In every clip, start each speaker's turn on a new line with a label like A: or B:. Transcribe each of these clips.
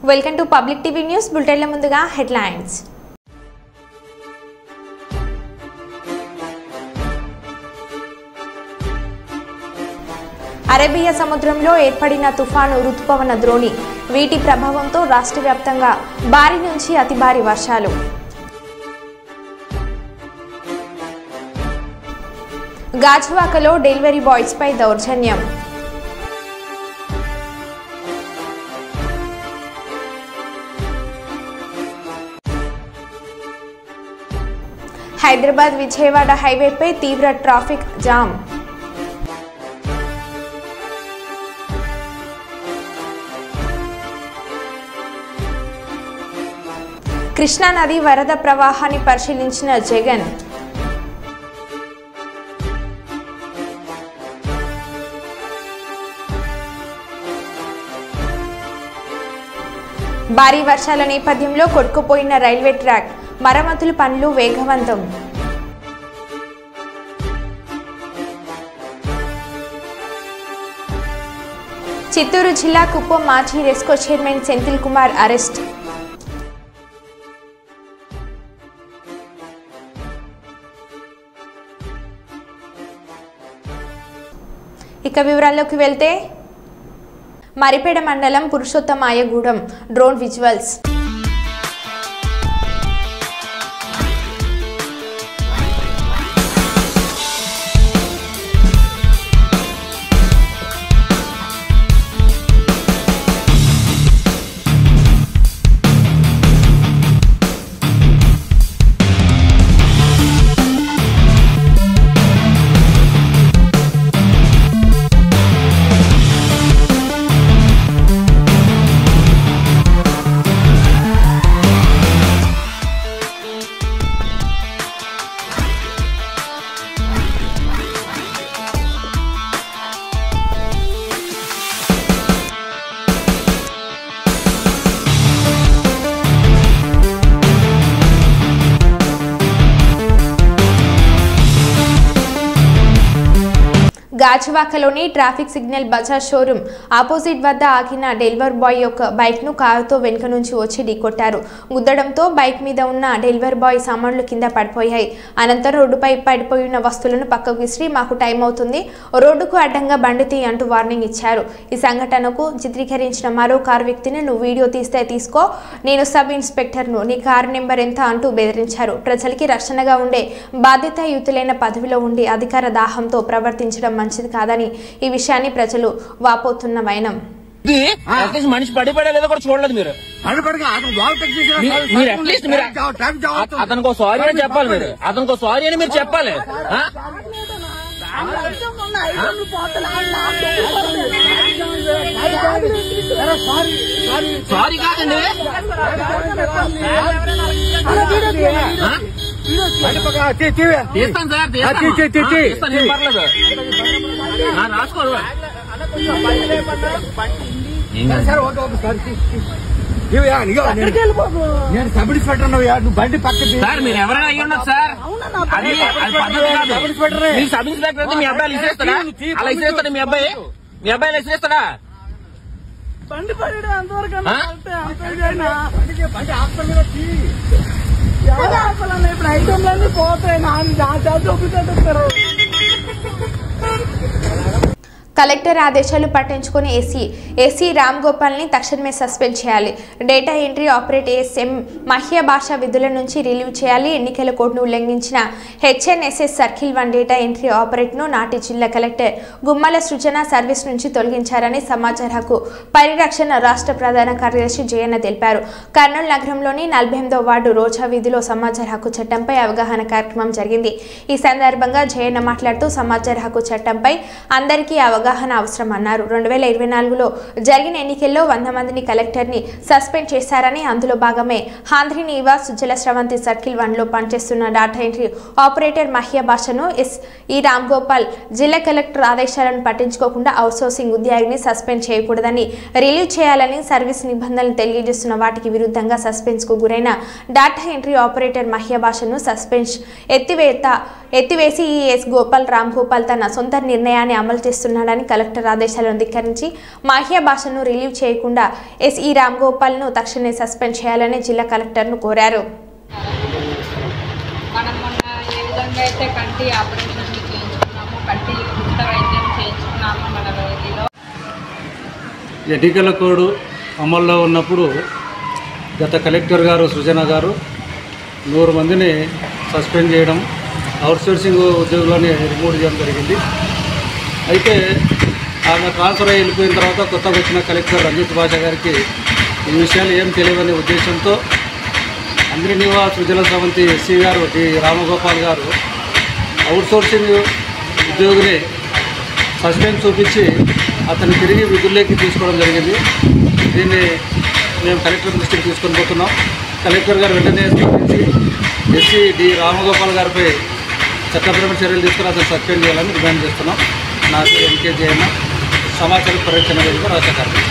A: Welcome to public TV news బులెటిన్ల ముందుగా headlines Arabia సముద్రంలో ఏర్పడిన తుఫాను రుతుపవన ద్రోణి వీటి ప్రభావంతో రాష్ట్ర వ్యాప్తంగా భారీ నుంచి అతి భారీ వర్షాలు గాజువాకలో డెలివరీ బాయ్స్ పై దౌర్జన్యం హైదరాబాద్ విజయవాడ హైవేపై తీవ్ర ట్రాఫిక్ జామ్ కృష్ణానది వరద ప్రవాహాన్ని పరిశీలించిన జగన్ భారీ వర్షాల నేపథ్యంలో కొట్టుకుపోయిన రైల్వే ట్రాక్ మరమ్మతుల పనులు వేగవంతం చిత్తూరు జిల్లా కుప్పం మాజీ RESCO chairman Senthil Kumar arrest ఇక వివరాల్లోకి వెళ్తే మరిపేడ మండలం పురుషోత్తమాయగూడెం డ్రోన్ విజువల్స్ గాజువాకలోని ట్రాఫిక్ సిగ్నల్ బజార్ షోరూం ఆపోజిట్ వద్ద ఆగిన డెలివర్ బాయ్ యొక్క బైక్ను కారుతో వెనుక నుంచి వచ్చి ఢీకొట్టారు గుద్దడంతో బైక్ మీద ఉన్న డెలివర్ బాయ్ సామాన్లు కింద పడిపోయాయి అనంతరం రోడ్డుపై పడిపోయిన వస్తువులను పక్కకు విసిరి మాకు టైం అవుతుంది రోడ్డుకు అడ్డంగా బండి తీ అంటూ వార్నింగ్ ఇచ్చారు ఈ సంఘటనకు చిత్రీకరించిన మరో కారు వ్యక్తిని నువ్వు వీడియో తీస్తే తీసుకో నేను సబ్ ఇన్స్పెక్టర్ను నీ కారు నెంబర్ ఎంత అంటూ బెదిరించారు ప్రజలకి రక్షణగా ఉండే బాధ్యతాయుతులైన పదవిలో ఉండి అధికార దాహంతో ప్రవర్తించడం మంచిది కాదని ఈ విషయాన్ని ప్రజలు వాపోతున్న వైనం
B: ఇది అట్లీస్ట్ మనిషి పడి పడేలేదో కూడా చూడలేదు మీరు
C: అడుపడగా అతను వాల్ టెక్ చేసిన
B: మీ- మీరు అట్లీస్ట్ మీరు
C: ట్రాఫిక్ జామ్ అవుతుంది.
B: అతనికి సారీ అని చెప్పాలి మీరు అతనికి సారీ అని మీరు చెప్పాలి ఆ? సారీ కాదండి ఆ?
C: అడుపడగా తీ, తీవే.
B: తీస్తాను సార్
C: ఆ, తీ, తీ, తీ,
B: తీస్తాను.
C: తీ.
B: ఆ, తీస్తాను ఏం పర్లేదు ఆ, రాసుకోరు ఏం కాదు.
C: సరే, ఓకే, ఓకే, సరే, తీ, తీ. తీవయ్యా, ఇగో, నేను- నేను సబ్ ఇన్స్పెక్టర్ అన్నయ్యా, నువ్వు బండి పక్కకి
B: సార్ మీరు ఎవరైనా అయ్యి ఉండదు సార్ అది అది పద్ధతి కాదు
C: సబ్ ఇన్స్పెక్టరే.
B: మీ సబ్ ఇన్స్పెక్టర్ అయితే మీ అబ్బాయి ఇచ్చేస్తాడా అలా ఇచ్చేస్తాడా మీ అబ్బాయి మీ అబ్బాయి ఇచ్చేస్తాడా
D: బండి పడి అంతవరకు
B: ఆ?
C: బండి హాస్పిటల్ మీద తీ.
D: ఎవరు ఆపాలన్నా ఇప్పుడు ఐటమ్లన్నీ పోతాయి నా నా చూపించారు
A: కలెక్టర్ ఆదేశాలు పట్టించుకుని ఏసీ ఏసీ రామ్ గోపాల్ని తక్షణమే సస్పెండ్ చేయాలి డేటా ఎంట్రీ ఆపరేట్ ఎస్ఎం మహ్య భాష విధుల నుంచి రిలీవ్ చేయాలి ఎన్నికల కోడ్ను ఉల్లంఘించిన HNSS circle one data entry ఆపరేట్ను నాటి జిల్లా కలెక్టర్ గుమ్మల సృజన సర్వీస్ నుంచి తొలగించారని సమాచార హక్కు పరిరక్షణ రాష్ట్ర ప్రధాన కార్యదర్శి జయన్న తెలిపారు కర్నూలు నగరంలోని నలభై ఎనిమిదో వార్డు రోజా వీధిలో సమాచార హక్కు చట్టంపై అవగాహన కార్యక్రమం జరిగింది ఈ సందర్భంగా జయన్న మాట్లాడుతూ సమాచార హక్కు చట్టంపై అందరికీ అవగాహన అవసరం అన్నారు రెండు వేల ఇరవై నాలుగులో జరిగిన ఎన్నికల్లో వంద మందిని కలెక్టర్ని సస్పెండ్ చేశారని అందులో భాగమే ఆంధ్రి నివాస్ సుజల స్రవంతి సర్కిల్ వన్లో పనిచేస్తున్న డాటా ఎంట్రీ ఆపరేటర్ మహ్య భాషను ఎస్ ఈ రామ్ గోపాల్ జిల్లా కలెక్టర్ ఆదేశాలను పట్టించుకోకుండా అవుట్సోర్సింగ్ ఉద్యోగిని సస్పెండ్ చేయకూడదని రిలీవ్ చేయాలని సర్వీస్ నిబంధనలు తెలియజేస్తున్న వాటికి విరుద్ధంగా సస్పెన్స్ కు గురైన డాటా ఎంట్రీ ఆపరేటర్ మహ్య భాషను సస్పెన్స్ ఎత్తివేత ఎత్తివేసి ఈ ఎస్ గోపాల్ రామ్ గోపాల్ తన సొంత నిర్ణయాన్ని అమలు చేస్తున్నాడని కలెక్టర్ ఆదేశాలను ధిక్కరించి మాహ్య భాషను రిలీవ్ చేయకుండా ఎస్ఈ రామ్ గోపాల్ను తక్షణమే సస్పెండ్ చేయాలని జిల్లా కలెక్టర్ను కోరారు
E: మనం మొన్న ఏ విధంగా అయితే కంటి ఆపరేషన్ చేయించుకున్నామో కంటి ఉచిత వైద్యం చేయించుకున్నామో మన వైద్యులో
F: ఎన్నికల కోడ్ అమల్లో ఉన్నప్పుడు గత కలెక్టర్ గారు సృజన గారు నూరు మందిని సస్పెండ్ చేయడం అవుట్సోర్సింగ్ ఉద్యోగులని రిమూవ్ చేయడం జరిగింది అయితే ఆమె ట్రాన్స్ఫర్ అయ్యి వెళ్ళిపోయిన తర్వాత కొత్తగా వచ్చిన కలెక్టర్ రంజిత్ భాష గారికి ఈ విషయాలు ఏం తెలియవనే ఉద్దేశంతో అంద్రినివా సృజన సమంతి ఎస్సీ గారు డి రామగోపాల్ గారు అవుట్సోర్సింగ్ ఉద్యోగిని సస్పెండ్ చూపించి అతను తిరిగి విధుల్లోకి తీసుకోవడం జరిగింది దీన్ని మేము కలెక్టర్ దృష్టికి తీసుకొని పోతున్నాం కలెక్టర్ గారు వెంటనే స్పందించి ఎస్సీ డి రామగోపాల్ గారిపై చట్టపరమైన చర్యలు తీసుకుని అతను సస్పెండ్ చేయాలని డిమాండ్ చేస్తున్నాం నాకు ఎంకేజీ అయిన సమాచార పరిరక్షణ వేదిక రాష్ట్ర కార్యదర్శి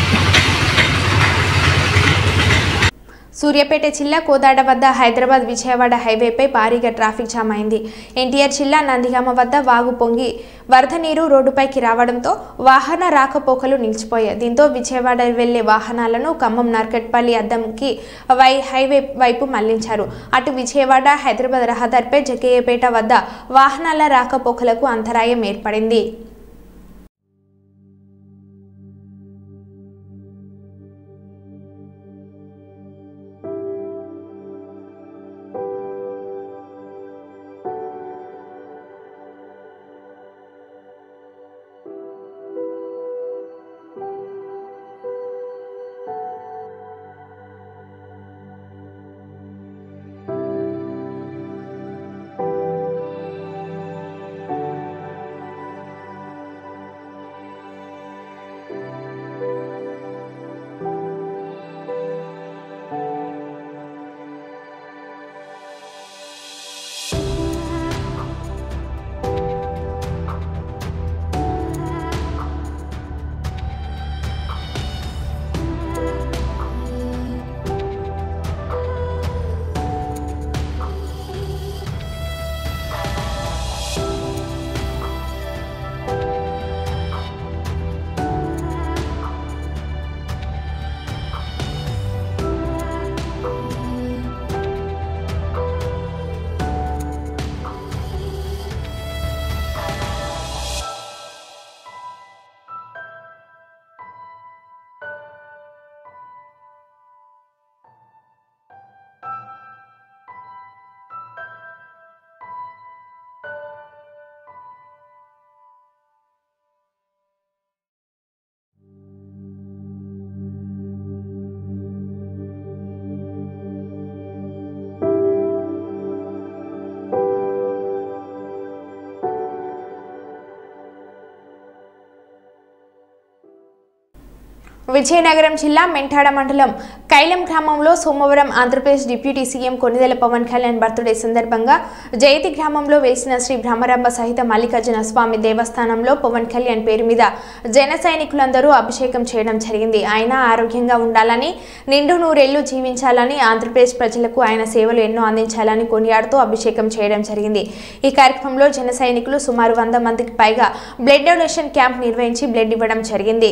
A: సూర్యాపేట జిల్లా కోదాడ వద్ద హైదరాబాద్ విజయవాడ హైవేపై భారీగా ట్రాఫిక్ జామ్ అయింది ఎన్టీఆర్ జిల్లా నందిగామ వద్ద వాగు పొంగి వరద నీరు రోడ్డుపైకి రావడంతో వాహన రాకపోకలు నిలిచిపోయాయి దీంతో విజయవాడ వెళ్లే వాహనాలను ఖమ్మం నార్కెట్పల్లి అద్దంకి వై హైవే వైపు మళ్లించారు అటు విజయవాడ హైదరాబాద్ రహదారిపై జగ్గయ్యపేట వద్ద వాహనాల రాకపోకలకు అంతరాయం ఏర్పడింది విజయనగరం జిల్లా మెంటాడ మండలం కైలం గ్రామంలో సోమవారం Andhra Pradesh deputy CM Konidela Pawan Kalyan birthday సందర్భంగా జయతి గ్రామంలో వెలిసిన శ్రీ బ్రహ్మరంభ సహిత మల్లికార్జున స్వామి దేవస్థానంలో పవన్ కళ్యాణ్ పేరు మీద జన సైనికులందరూ అభిషేకం చేయడం జరిగింది ఆయన ఆరోగ్యంగా ఉండాలని నిండు నూరేళ్లు జీవించాలని ఆంధ్రప్రదేశ్ ప్రజలకు ఆయన సేవలు ఎన్నో అందించాలని కొనియాడుతూ అభిషేకం చేయడం జరిగింది ఈ కార్యక్రమంలో జన సైనికులు సుమారు వంద మందికి పైగా బ్లడ్ డొనేషన్ క్యాంప్ నిర్వహించి బ్లడ్ ఇవ్వడం జరిగింది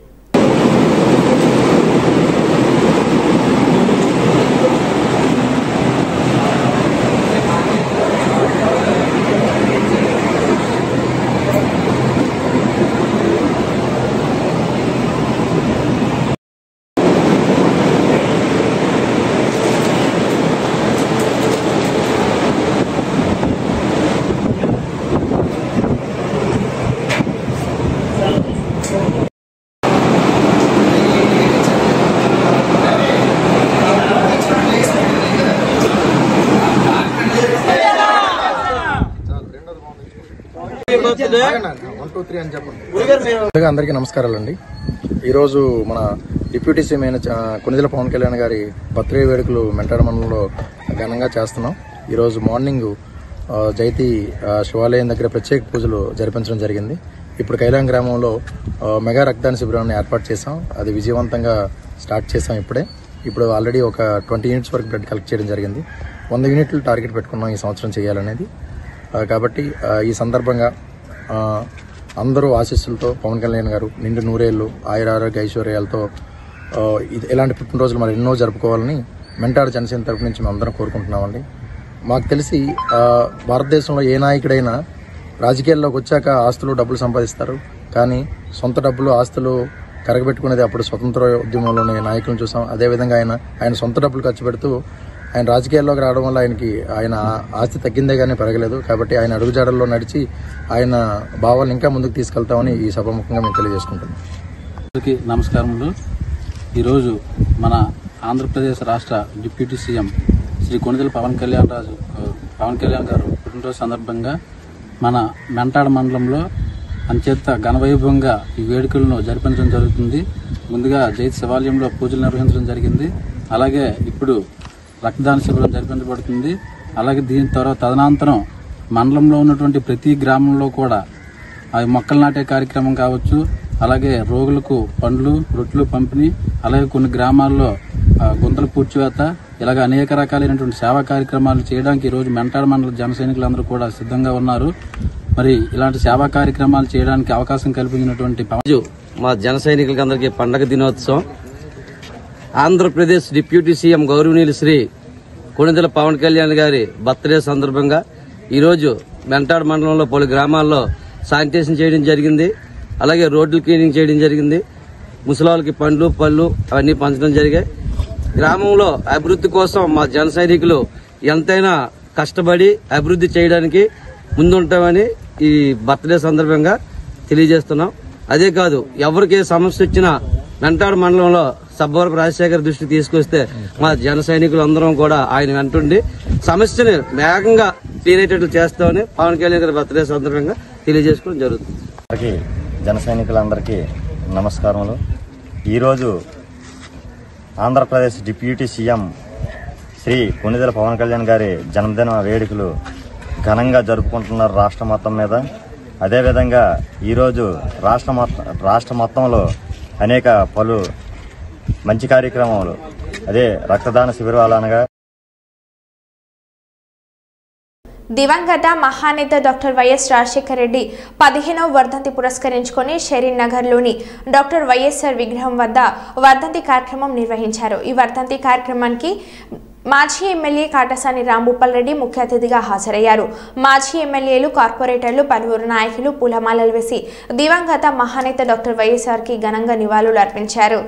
G: ముందుగా అందరికీ నమస్కారాలండి ఈరోజు మన డిప్యూటీ సీఎం అయిన చ- కొనిదెల పవన్ కళ్యాణ్ గారి బర్త్డే వేడుకలు మెంటాడ మండలంలో ఘనంగా చేస్తున్నాం ఈరోజు మార్నింగ్ ఆ, జైతి ఆ, శివాలయం దగ్గర ప్రత్యేక పూజలు జరిపించడం జరిగింది ఇప్పుడు కైలాం గ్రామంలో ఆ, మెగా రక్తదాన శిబిరాన్ని ఏర్పాటు చేసాం అది విజయవంతంగా స్టార్ట్ చేసాం ఇప్పుడే ఇప్పుడు ఆల్రెడీ ఒక ట్వంటీ యూనిట్స్ వరకు బ్లడ్ కలెక్ట్ చేయడం జరిగింది వంద యూనిట్లు టార్గెట్ పెట్టుకున్నాం ఈ సంవత్సరం చేయాలనేది ఆ, కాబట్టి ఆ, ఈ సందర్భంగా ఆ, అందరూ ఆశీస్సులతో పవన్ కళ్యాణ్ గారు నిండు నూరేళ్లు ఆయురారోగ్య ఐశ్వర్యాలతో ఆ, ఇది ఇలాంటి పుట్టినరోజులు మరి ఎన్నో జరుపుకోవాలని మెంటాడు జనసేన తరపు నుంచి మేము అందరం కోరుకుంటున్నామండి మాకు తెలిసి ఆ, భారతదేశంలో ఏ నాయకుడైనా రాజకీయాల్లోకి వచ్చాక ఆస్తులు డబ్బులు సంపాదిస్తారు కానీ సొంత డబ్బులు ఆస్తులు కరగబెట్టుకునేది అప్పుడు స్వతంత్ర ఉద్యమంలోనే నాయకులను చూసాం అదేవిధంగా ఆయన ఆయన సొంత డబ్బులు ఖర్చు పెడుతూ ఆయన రాజకీయాల్లోకి రావడం వల్ల ఆయనకి ఆయన ఆస్తి తగ్గిందే కానీ పెరగలేదు కాబట్టి ఆయన అడుగుజాడల్లో నడిచి ఆయన భావాలను ఇంకా ముందుకు తీసుకెళ్తామని ఈ సభాముఖంగా మేము తెలియజేసుకుంటున్నాం
F: అందరికీ నమస్కారములు ఈరోజు మన ఆంధ్రప్రదేశ్ రాష్ట్ర డిప్యూటీ సీఎం శ్రీ కొణిదెల పవన్ కళ్యాణ్ రాజు ఆ, పవన్ కళ్యాణ్ గారు పుట్టినరోజు సందర్భంగా మన మెంటాడ మండలంలో అంచేత ఘనవైభవంగా ఈ వేడుకలను జరిపించడం జరుగుతుంది ముందుగా జైత్ శివాలయంలో పూజలు నిర్వహించడం జరిగింది అలాగే ఇప్పుడు రక్తదాన శిబిరం జరిపించబడుతుంది అలాగే దీని తర్వాత తదనంతరం మండలంలో ఉన్నటువంటి ప్రతి గ్రామంలో కూడా అవి మొక్కలు నాటే కార్యక్రమం కావచ్చు అలాగే రోగులకు పండ్లు రొట్లు పంపిణీ అలాగే కొన్ని గ్రామాల్లో ఆ, గుంతల పూడ్చివేత ఇలాగ అనేక రకాలైనటువంటి సేవా కార్యక్రమాలు చేయడానికి ఈ రోజు మెంటాడ మండల జన సైనికులందరూ కూడా సిద్ధంగా ఉన్నారు మరి ఇలాంటి సేవా కార్యక్రమాలు చేయడానికి అవకాశం కల్పించినటువంటి పవన్
B: రోజు మా జన సైనికులకి అందరికీ పండగ దినోత్సవం ఆంధ్రప్రదేశ్ డిప్యూటీ సీఎం గౌరవనీయులు శ్రీ కొణిదెల పవన్ కళ్యాణ్ గారి బర్త్డే సందర్భంగా ఈరోజు మెంటాడ్ మండలంలో పలు గ్రామాల్లో శానిటేషన్ చేయడం జరిగింది అలాగే రోడ్లు క్లీనింగ్ చేయడం జరిగింది ముసలాళ్ళకి పండ్లు పళ్ళు అవన్నీ పంచడం జరిగాయి గ్రామంలో అభివృద్ధి కోసం మా జన సైనికులు ఎంతైనా కష్టపడి అభివృద్ధి చేయడానికి ముందుంటామని ఈ బర్త్డే సందర్భంగా తెలియజేస్తున్నాం అదే కాదు ఎవరికి ఏ సమస్య వచ్చినా మెంటాడు మండలంలో సబ్బవరపు రాజశేఖర్ దృష్టికి తీసుకొస్తే మా జన సైనికులు అందరం కూడా ఆయన వెంటుండి సమస్యని వేగంగా తీరేటట్లు చేస్తామని పవన్ కళ్యాణ్ గారి బర్త్డే సందర్భంగా తెలియజేసుకోవడం జరుగుతుంది
H: అందరికీ జన సైనికులందరికీ నమస్కారములు ఈరోజు ఆంధ్రప్రదేశ్ డిప్యూటీ సీఎం శ్రీ కొణిదెల పవన్ కళ్యాణ్ గారి జన్మదిన వేడుకలు ఘనంగా జరుపుకుంటున్నారు రాష్ట్ర మొత్తం మీద అదేవిధంగా ఈరోజు రాష్ట్ర మొత్తం రాష్ట్ర మొత్తంలో అనేక పలు మంచి కార్యక్రమాలు అదే రక్తదాన శిబిరాలు అనగా
A: దివంగత మహానేత డాక్టర్ వైఎస్ రాజశేఖర రెడ్డి పదిహేనవ వర్ధంతి పురస్కరించుకొని షెరీన్ నగర్లోని డాక్టర్ వైఎస్ఆర్ విగ్రహం వద్ద వర్ధంతి కార్యక్రమం నిర్వహించారు ఈ వర్ధంతి కార్యక్రమానికి మాజీ ఎమ్మెల్యే కాటసాని రాంభూపాల్ రెడ్డి ముఖ్య అతిథిగా హాజరయ్యారు మాజీ ఎమ్మెల్యేలు కార్పొరేటర్లు పలువురు నాయకులు పూలమాలలు వేసి దివంగత మహానేత డాక్టర్ వైఎస్ఆర్కి ఘనంగా నివాళులు అర్పించారు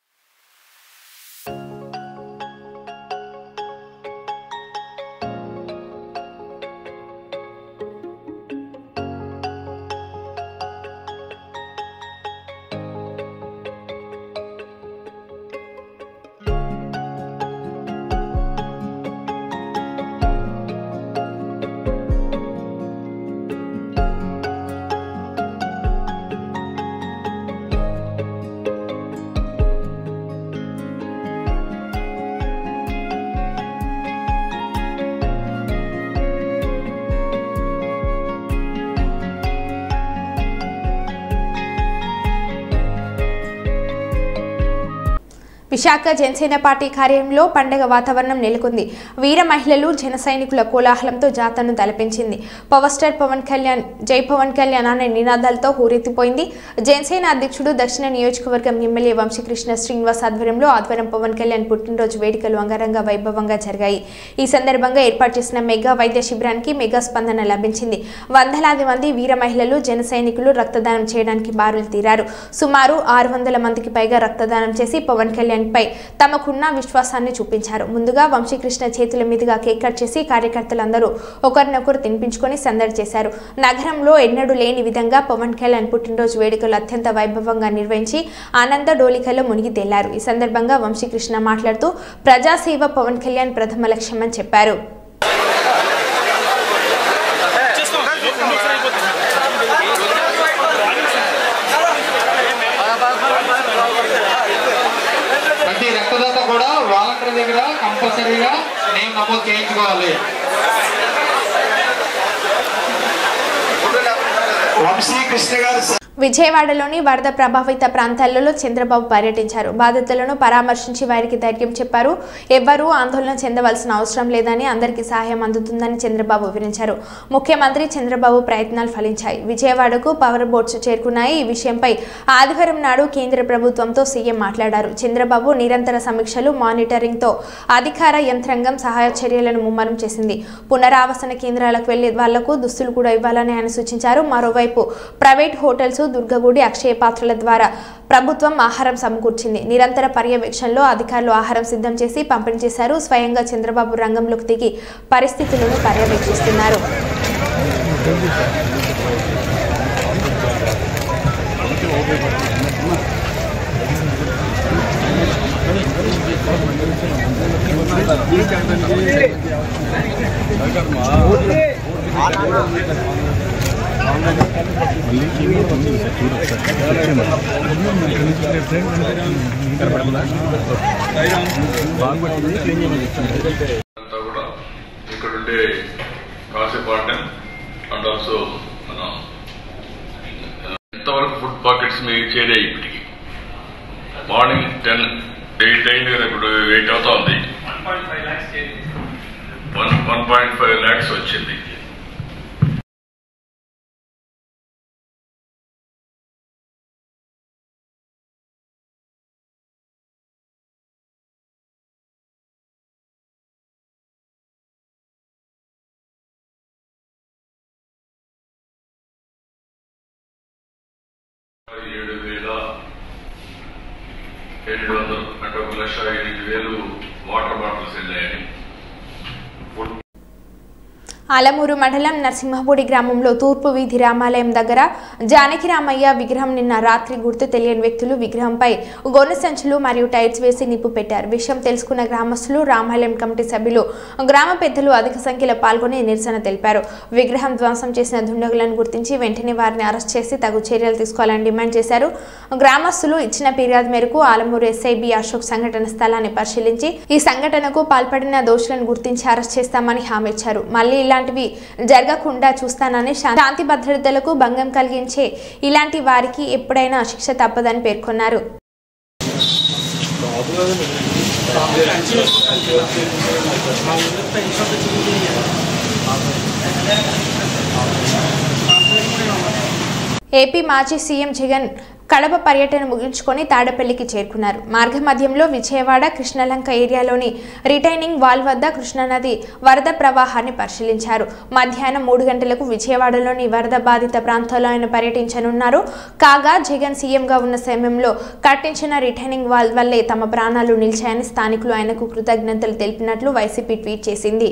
A: విశాఖ జనసేన పార్టీ కార్యాలయంలో పండగ వాతావరణం నెలకొంది వీర మహిళలు జన సైనికుల కోలాహలంతో జాతరను తలపించింది పవర్ స్టార్ పవన్ కళ్యాణ్ జై పవన్ కళ్యాణ్ అనే నినాదాలతో హూరెత్తిపోయింది జనసేన అధ్యక్షుడు దక్షిణ నియోజకవర్గం ఎమ్మెల్యే వంశీకృష్ణ శ్రీనివాస్ ఆధ్వర్యంలో ఆధ్వర్యం పవన్ కళ్యాణ్ పుట్టినరోజు వేడుకలు అంగరంగ వైభవంగా జరిగాయి ఈ సందర్భంగా ఏర్పాటు చేసిన మెగా వైద్య శిబిరానికి మెగా స్పందన లభించింది వందలాది మంది వీర మహిళలు జన సైనికులు రక్తదానం చేయడానికి బారులు తీరారు సుమారు ఆరు వందల మందికి పైగా రక్తదానం చేసి పవన్ కళ్యాణ్ పై తమకున్న విశ్వాసాన్ని చూపించారు ముందుగా వంశీకృష్ణ చేతుల మీదుగా కేక్ కట్ చేసి కార్యకర్తలందరూ ఒకరినొకరు తినిపించుకొని సందడి చేశారు నగరంలో ఎన్నడూ లేని విధంగా పవన్ కళ్యాణ్ పుట్టినరోజు వేడుకలు అత్యంత వైభవంగా నిర్వహించి ఆనంద డోలికలో మునిగి తేలారు ఈ సందర్భంగా వంశీకృష్ణ మాట్లాడుతూ ప్రజాసేవ పవన్ కళ్యాణ్ ప్రథమ లక్ష్యమని చెప్పారు
C: ప్రతి రక్తదాత కూడా వాలంటీర్ దగ్గర కంపల్సరీగా నేమ్ నమోదు చేయించుకోవాలి వంశీ కృష్ణ గారు
A: విజయవాడలోని వరద ప్రభావిత ప్రాంతాలలో చంద్రబాబు పర్యటించారు బాధితులను పరామర్శించి వారికి ధైర్యం చెప్పారు ఎవ్వరూ ఆందోళన చెందవలసిన అవసరం లేదని అందరికీ సహాయం అందుతుందని చంద్రబాబు వివరించారు ముఖ్యమంత్రి చంద్రబాబు ప్రయత్నాలు ఫలించాయి విజయవాడకు పవర్ బోట్స్ చేరుకున్నాయి ఈ విషయంపై ఆదివారం నాడు కేంద్ర ప్రభుత్వంతో సీఎం మాట్లాడారు చంద్రబాబు నిరంతర సమీక్షలు మానిటరింగ్తో అధికార యంత్రాంగం సహాయ చర్యలను ముమ్మరం చేసింది పునరావాసన కేంద్రాలకు వెళ్లే వాళ్లకు దుస్తులు కూడా ఇవ్వాలని ఆయన సూచించారు మరోవైపు ప్రైవేట్ హోటల్స్ దుర్గగుడి అక్షయ పాత్రల ద్వారా ప్రభుత్వం ఆహారం సమకూర్చింది నిరంతర పర్యవేక్షణలో అధికారులు ఆహారం సిద్ధం చేసి పంపిణీ చేశారు స్వయంగా చంద్రబాబు రంగంలోకి దిగి పరిస్థితులను పర్యవేక్షిస్తున్నారు
I: అంతా కూడా ఇక్కడ ఉండే కాసేపాటన్ అండ్ ఆల్సో మన ఎంతవరకు ఫుడ్ పాకెట్స్ మీకు చేరాయి ఇప్పటికి మార్నింగ్ టెన్ ఎయిట్ అయింది కదా ఇప్పుడు ఎయిట్ అవుతా ఉంది one one point five lakhs వచ్చింది ఏడు వేల ఎనిమిది వందలు అంటే ఒక లక్ష ఎనిమిది వేలు వాటర్ బాటిల్స్ వెళ్ళాయని ఫుడ్
A: ఆలమూరు మండలం నరసింహపూడి గ్రామంలో తూర్పు వీధి రామాలయం దగ్గర జానకి రామయ్య విగ్రహం నిన్న రాత్రి గుర్తు తెలియని వ్యక్తులు విగ్రహంపై గొర్రె సంచులు మరియు టైర్స్ వేసి నిప్పు పెట్టారు విషయం తెలుసుకున్న గ్రామస్తులు రామాలయం కమిటీ సభ్యులు గ్రామ పెద్దలు అధిక సంఖ్యలో పాల్గొని నిరసన తెలిపారు విగ్రహం ధ్వంసం చేసిన దుండగులను గుర్తించి వెంటనే వారిని అరెస్ట్ చేసి తగు చర్యలు తీసుకోవాలని డిమాండ్ చేశారు గ్రామస్తులు ఇచ్చిన ఫిర్యాదు మేరకు ఆలమూరు ఎస్ఐ బి అశోక్ సంఘటన స్థలాన్ని పరిశీలించి ఈ సంఘటనకు పాల్పడిన దోషులను గుర్తించి అరెస్ట్ చేస్తామని హామీ ఇచ్చారు మళ్ళీ ఇలాంటివి జరగకుండా చూస్తానని శా- శాంతి భద్రతలకు భంగం కలిగించే ఇలాంటి వారికి ఎప్పుడైనా శిక్ష తప్పదని పేర్కొన్నారు ఏపీ మాజీ సీఎం జగన్ కడప పర్యటన ముగించుకొని తాడపల్లికి చేరుకున్నారు మార్గ మధ్యంలో విజయవాడ కృష్ణలంక ఏరియాలోని రిటైనింగ్ వాల్ వద్ద కృష్ణానది వరద ప్రవాహాన్ని పరిశీలించారు మధ్యాహ్నం మూడు గంటలకు విజయవాడలోని వరద బాధిత ప్రాంతాల్లో ఆయన పర్యటించనున్నారు కాగా జగన్ సీఎంగా ఉన్న సమయంలో కట్టించిన రిటైనింగ్ వాల్ వల్లే తమ ప్రాణాలు నిలిచాయని స్థానికులు ఆయనకు కృతజ్ఞతలు తెలిపినట్లు వైసీపీ ట్వీట్ చేసింది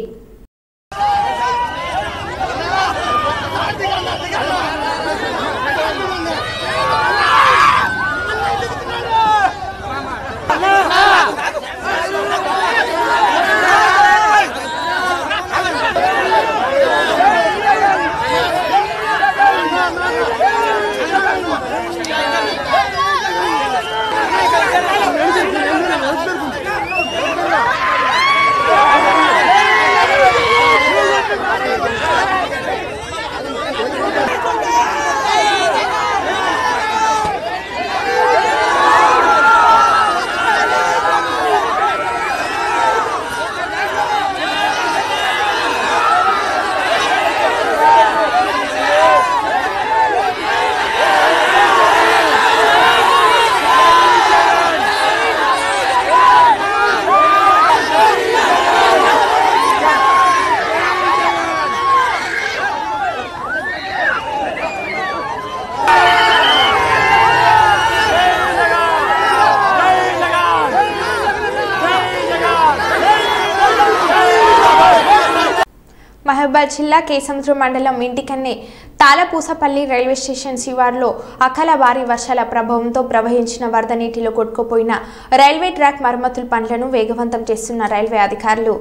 A: మహబూబాద్ జిల్లా కేసముద్రం మండలం ఇంటికన్నే తాళపూసపల్లి రైల్వే స్టేషన్ శివార్లో అకాల భారీ వర్షాల ప్రభావంతో ప్రవహించిన వరద నీటిలో కొట్టుకుపోయిన రైల్వే ట్రాక్ మరమ్మతుల పనులను వేగవంతం చేస్తున్న రైల్వే అధికారులు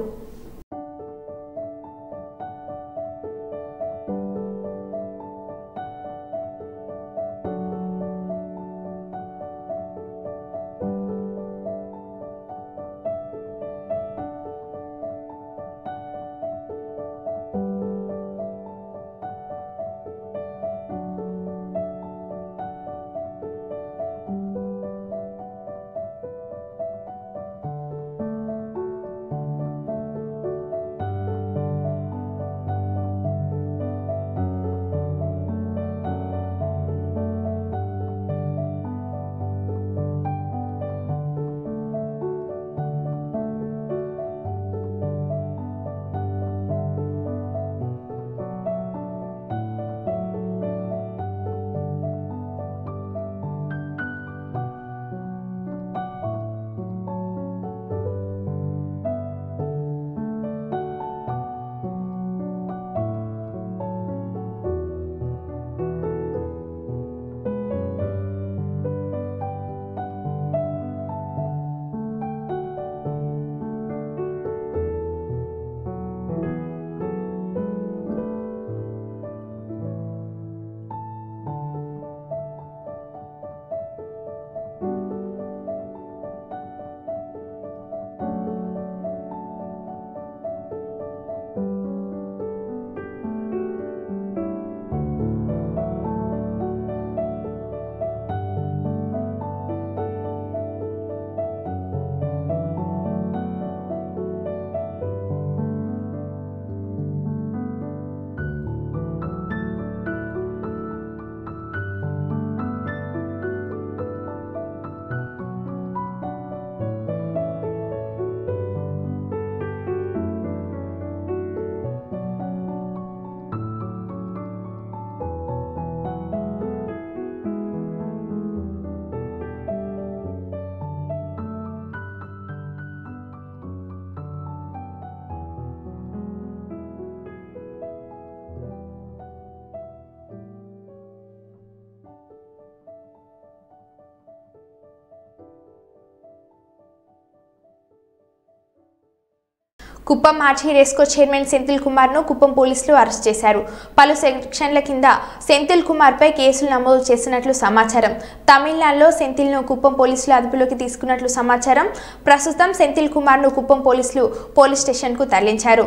A: కుప్పం మాజీ రేస్కో చైర్మన్ సెంథిల్ కుమార్ ను కుప్పం పోలీసులు అరెస్ట్ చేశారు పలు సెక్షన్ల కింద సెంథిల్ కుమార్ పై కేసులు నమోదు చేసినట్లు సమాచారం తమిళనాడులో సెంథిల్ ను కుప్పం పోలీసులు అదుపులోకి తీసుకున్నట్లు సమాచారం ప్రస్తుతం సెంథిల్ కుమార్ ను కుప్పం పోలీసులు పోలీస్ స్టేషన్ కు తరలించారు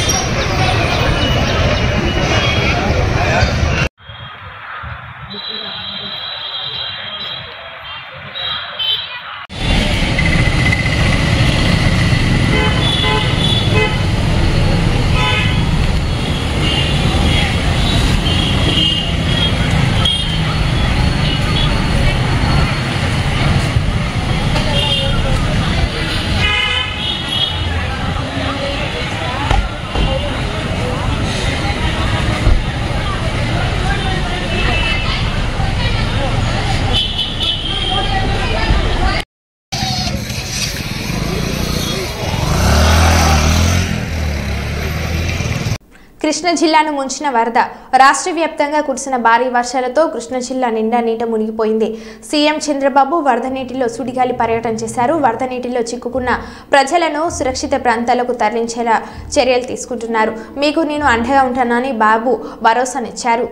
A: కృష్ణా జిల్లాను ముంచిన వరద రాష్ట్ర వ్యాప్తంగా కురిసిన భారీ వర్షాలతో కృష్ణా జిల్లా నిండా నీట మునిగిపోయింది సీఎం చంద్రబాబు వరద నీటిలో సుడిగాలి పర్యటన చేశారు వరద నీటిలో చిక్కుకున్న ప్రజలను సురక్షిత ప్రాంతాలకు తరలించేలా చర్యలు తీసుకుంటున్నారు మీకు నేను అండగా ఉంటానని బాబు భరోసానిచ్చారు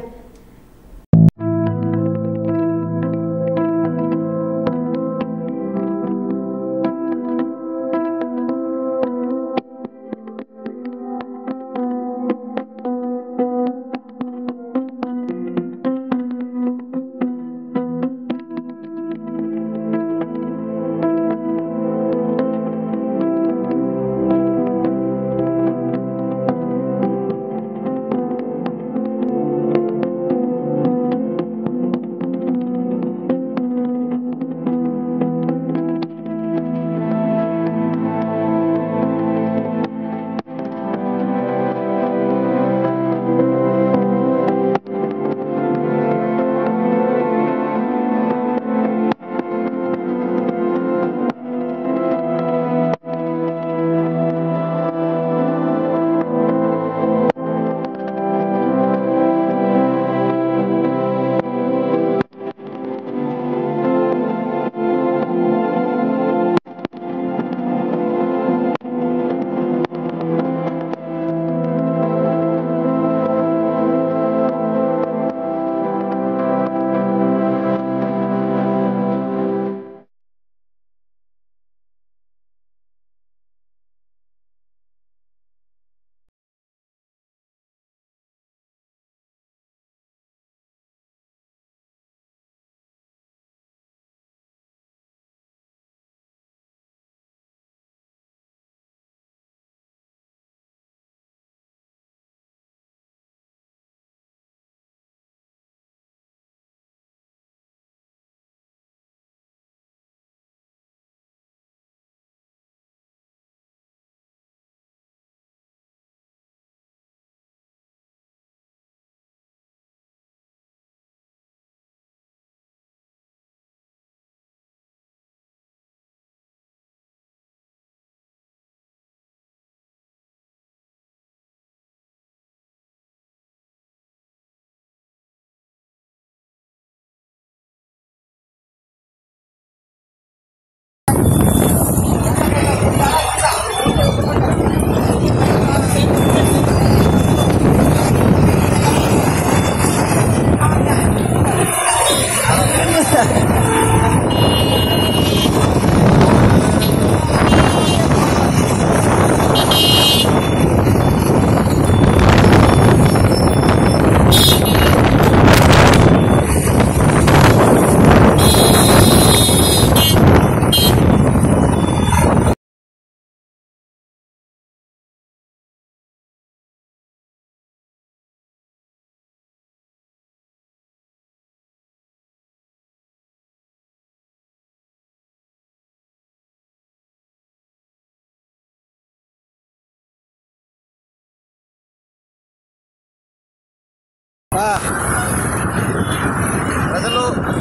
J: ప్రజలు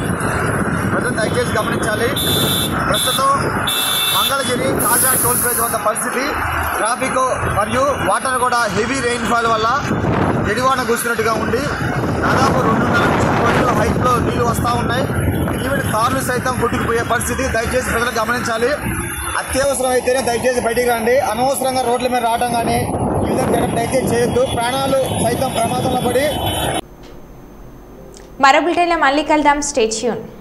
J: ప్రజలు దయచేసి గమనించాలి ప్రస్తుతం మంగళగిరి కాజా టోల్ ప్లేజ్ వద్ద పరిస్థితి ట్రాఫిక్ మరియు వాటర్ కూడా హెవీ రెయిన్ఫాల్ వల్ల ఎడివాన కూర్చున్నట్టుగా ఉంది దాదాపు రెండున్నర నుంచి మూడు అడుగుల హైట్లో నీళ్లు వస్తూ ఉన్నాయి ఈవెన్ కార్లు సైతం కొట్టుకుపోయే పరిస్థితి దయచేసి ప్రజలు గమనించాలి అత్యవసరం అయితేనే దయచేసి బయటికి రండి అనవసరంగా రోడ్ల మీద రావడం కానీ ఈ విధంగా జరగడం దయచేసి చేయొద్దు ప్రాణాలు సైతం ప్రమాదంలో పడి
A: మరో బులెటిన్లో మళ్ళీ కలుద్దాం స్టేట్యూన్